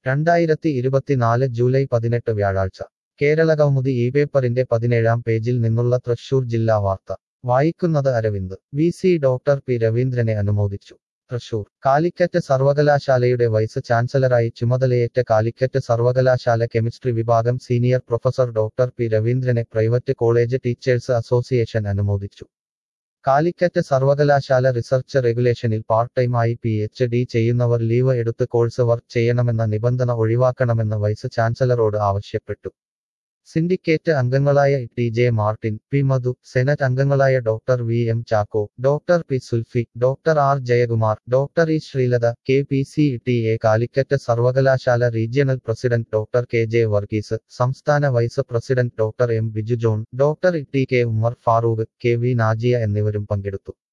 രണ്ടായിരത്തി ഇരുപത്തിനാല് ജൂലൈ പതിനെട്ട് വ്യാഴാഴ്ച കേരളകൗമുദി ഈ പേപ്പറിന്റെ പതിനേഴാം പേജിൽ നിന്നുള്ള തൃശൂർ ജില്ലാ വാർത്ത വായിക്കുന്നത് Aravind V C doctor P രവീന്ദ്രനെ അനുമോദിച്ചു തൃശൂർ കാലിക്കറ്റ് സർവകലാശാലയുടെ വൈസ് ചാൻസലറായി ചുമതലയേറ്റ കാലിക്കറ്റ് സർവകലാശാല കെമിസ്ട്രി വിഭാഗം സീനിയർ പ്രൊഫസർ ഡോക്ടർ പി രവീന്ദ്രനെ പ്രൈവറ്റ് കോളേജ് ടീച്ചേഴ്സ് അസോസിയേഷൻ അനുമോദിച്ചു കാലിക്കറ്റ് സർവകലാശാല റിസർച്ച് റെഗുലേഷനിൽ പാർട്ട് ടൈമായി പി എച്ച് ഡി ചെയ്യുന്നവർ ലീവ് എടുത്ത് കോഴ്സ് വർക്ക് ചെയ്യണമെന്ന നിബന്ധന ഒഴിവാക്കണമെന്ന് വൈസ് ചാൻസലറോട് ആവശ്യപ്പെട്ടു സിൻഡിക്കേറ്റ് അംഗങ്ങളായ T J Martin P Madhu senate അംഗങ്ങളായ doctor V M Chacko doctor P Sulfi doctor R Jayakumar doctor E Sreelatha K P C T A Calicut സർവകലാശാല regional president doctor K J Varghese സംസ്ഥാന vice president doctor M Biju John doctor T K Ummer Farooq K V Najiya എന്നിവരും പങ്കെടുത്തു